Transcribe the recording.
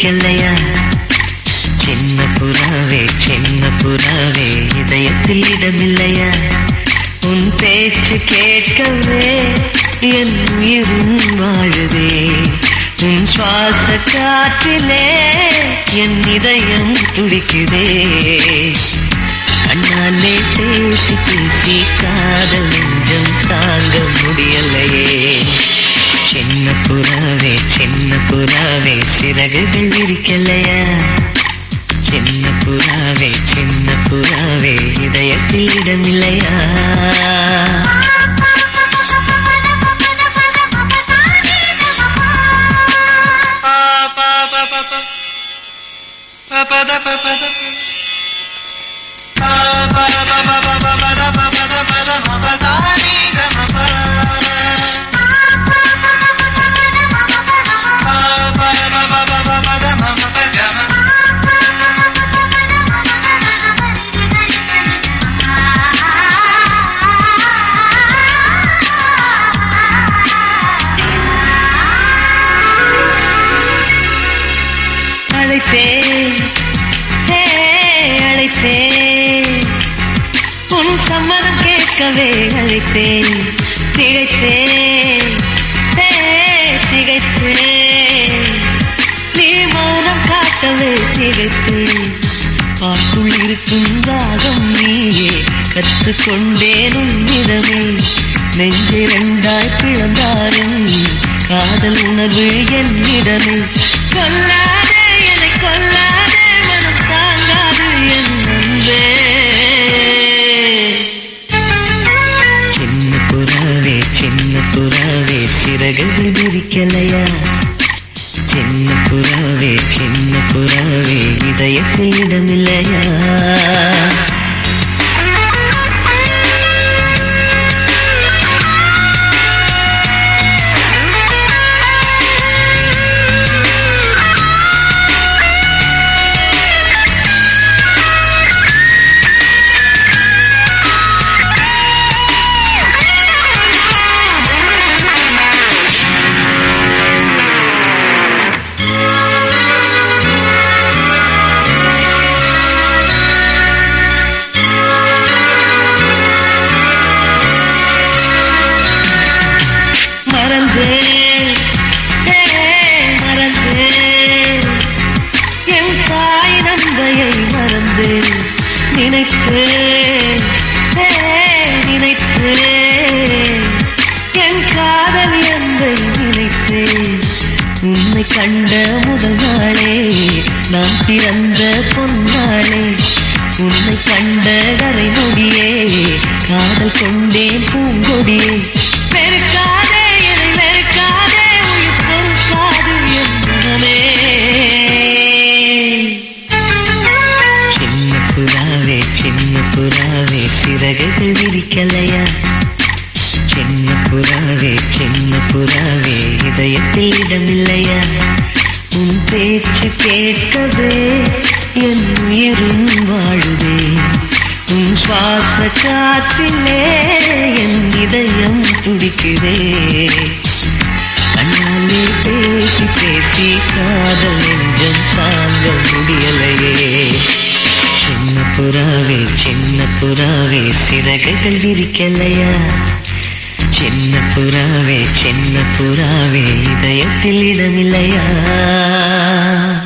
விரிக்கலையா சின்ன புறாவே சின்ன புறாவே இதயத்தில் இடமில்லையா உன் பேச்சு கேட்கவே என் உயிரும் வாழுதே உன் சுவாச காற்றிலே என் இதயம் துடிக்குதே கண்ணாலே பேசி பேசி காதல் நெஞ்சம் தாங்க முடியலையே சின்ன புறாவே சின்ன புறாவே சிறகுகள் விரிக்கலையா சின்ன புறாவே சின்ன புறாவே இதயத்தில் இடமில்லையா அழைத்தேன் ஹே, அழைத்தேன் உன் சம்மதம் கேட்கவே அழைத்தேன் திகைத்தேன் ஹே, திகைத்தேன் நீ மௌனம் காட்டவே திகைத்தேன் பாட்டுள் இருக்கும் ராகம் நீயே கற்றுக்கொண்டேன் உன்னிடமே நெஞ்சிரண்டாய் பிளந்தாரும் காதல் உணர்வு என்னிடமே கொல்லாதே என்னை கொல்லாதே மனம் தாங்காது என் அன்பே சின்ன புறாவே சின்ன புறாவே சிறகுகள் விரிக்கலையா சின்ன புறாவே சின்ன புறாவே இதயத்தில் இடமில்லையா மறந்தேன் ஹே, மறந்தேன் என் தாய் நந்தையை மறந்தேன் நினைத்தேன் ஹே, நினைத்தேன் என் காதல் எந்தை நினைத்தேன் உன்னை கண்ட முதல் நாளே நான் பிறந்த பொன்னாளே உன்னை கண்ட கரை நொடியே காதல் கொண்டேன் பூங்கொடியே வெறுக்காதே என்னை வெறுக்காதே உயிர் பொறுக்காது என் மனமே சின்ன புறாவே சின்ன புறாவே சிறகுகள் விரிக்கலையா சின்ன புறாவே சின்ன புறாவே இதயத்தில் இடமில்லையா உன் பேச்சு கேட்கவே என் உயிரும் வாழுதே உன் சுவாச காற்றிலே என் இதயம் துடிக்குதே கண்ணாலே பேசி பேசி காதல் நெஞ்சம் தாங்க முடியலையே சின்ன புறாவே சின்ன புறாவே சிறகுகள் விரிக்கலையா சின்ன புறாவே சின்ன புறாவே இதயத்தில் இடமில்லையா